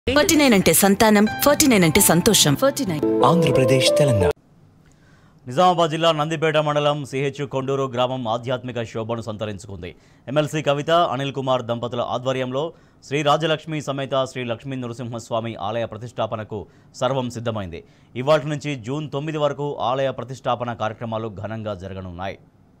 forty nine అంటే సంతానం forty nine అంటే సంతోషం ఫార్టీ నైన్ ఆంధ్రప్రదేశ్ తెలంగాణ నిజామాబాద్ జిల్లా నందిపేట మండలం సిహెచ్ కొండూరు గ్రామం ఆధ్యాత్మిక శోభను సంతరించుకుంది ఎమ్మెల్సీ కవిత అనిల్ కుమార్ దంపతుల ఆధ్వర్యంలో శ్రీ రాజలక్ష్మి సమేత శ్రీ లక్ష్మీ నరసింహస్వామి ఆలయ ప్రతిష్టాపనకు సర్వం సిద్ధమైంది ఇవాటి నుంచి జూన్ తొమ్మిది వరకు ఆలయ ప్రతిష్టాపన కార్యక్రమాలు ఘనంగా జరగనున్నాయి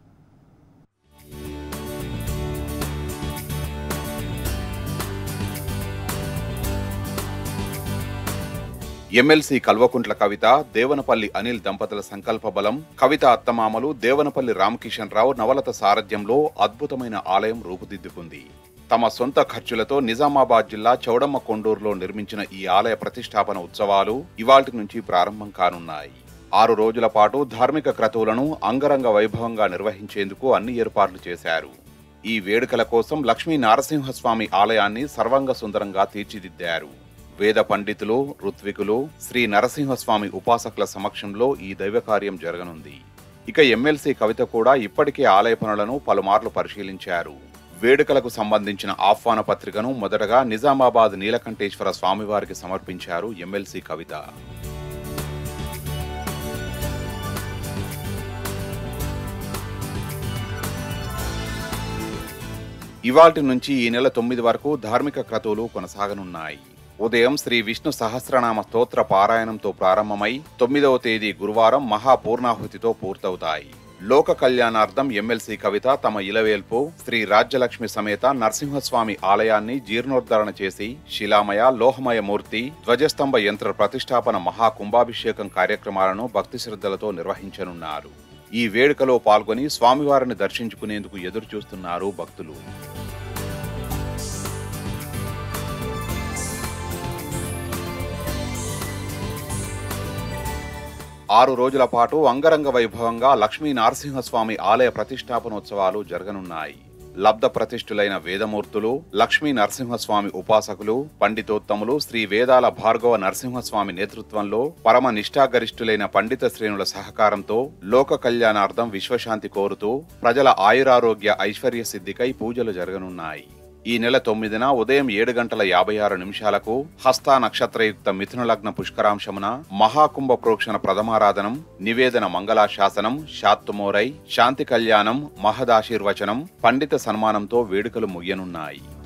ఎమ్మెల్సీ కల్వకుంట్ల కవిత దేవనపల్లి అనిల్ దంపతుల సంకల్ప బలం కవిత అత్తమామలు దేవనపల్లి రామకిషన్ రావు నవలత సారథ్యంలో అద్భుతమైన ఆలయం రూపుదిద్దుకుంది తమ సొంత ఖర్చులతో నిజామాబాద్ జిల్లా చౌడమ్మ కొండూరులో నిర్మించిన ఈ ఆలయ ప్రతిష్టాపన ఉత్సవాలు ఇవాల్టి నుంచి ప్రారంభం కానున్నాయి ఆరు రోజుల పాటు ధార్మిక క్రతువులను అంగరంగ వైభవంగా నిర్వహించేందుకు అన్ని ఏర్పాట్లు చేశారు ఈ వేడుకల కోసం లక్ష్మీ నారసింహస్వామి ఆలయాన్ని సర్వంగ సుందరంగా తీర్చిదిద్దారు వేద పండితులు ఋత్వికులు శ్రీ నరసింహస్వామి ఉపాసకుల సమక్షంలో ఈ దైవకార్యం జరగనుంది ఇక ఎమ్మెల్సీ కవిత కూడా ఇప్పటికే ఆలయ పనులను పలుమార్లు పరిశీలించారు వేడుకలకు సంబంధించిన ఆహ్వాన పత్రికను మొదటగా నిజామాబాద్ నీలకంఠేశ్వర స్వామివారికి సమర్పించారు ఎమ్మెల్సీ కవిత ఇవాల్టి నుంచి ఈ నెల తొమ్మిది వరకు ధార్మిక క్రతువులు కొనసాగనున్నాయి ఉదయం శ్రీ విష్ణు సహస్రనామ స్తోత్ర పారాయణంతో ప్రారంభమై తొమ్మిదవ తేదీ గురువారం మహాపూర్ణాహుతితో పూర్తవుతాయి లోక కళ్యాణార్థం ఎమ్మెల్సీ కవిత తమ ఇలవేల్పు శ్రీ రాజ్యలక్ష్మి సమేత నరసింహస్వామి ఆలయాన్ని జీర్ణోద్ధరణ చేసి శిలామయ లోహమయ మూర్తి ధ్వజస్తంభ యంత్ర ప్రతిష్టాపన మహాకుంభాభిషేకం కార్యక్రమాలను భక్తి శ్రద్ధలతో నిర్వహించనున్నారు ఈ వేడుకలో పాల్గొని స్వామివారిని దర్శించుకునేందుకు ఎదురు చూస్తున్నారు భక్తులు ఆరు రోజుల పాటు అంగరంగ వైభవంగా లక్ష్మీ నరసింహస్వామి ఆలయ ప్రతిష్టాపనోత్సవాలు జరగనున్నాయి లబ్ధ ప్రతిష్ఠులైన వేదమూర్తులు లక్ష్మీ నరసింహస్వామి ఉపాసకులు పండితోత్తములు శ్రీ వేదాల భార్గవ నరసింహస్వామి నేతృత్వంలో పరమ నిష్ఠాగరిష్ఠులైన పండిత శ్రేణుల సహకారంతో లోక కళ్యాణార్థం విశ్వశాంతి కోరుతూ ప్రజల ఆయురారోగ్య ఐశ్వర్య సిద్ధికై పూజలు జరగనున్నాయి ఈ నెల తొమ్మిదిన ఉదయం ఏడు గంటల యాభై ఆరు నిమిషాలకు హస్త నక్షత్రయుక్త మిథున లగ్న పుష్కరాంశమున మహాకుంభ ప్రోక్షణ ప్రథమారాధనం నివేదన మంగళాశాసనం శాత్తుమోరై శాంతి కళ్యాణం మహదాశీర్వచనం పండిత సన్మానంతో వేడుకలు ముగియనున్నాయి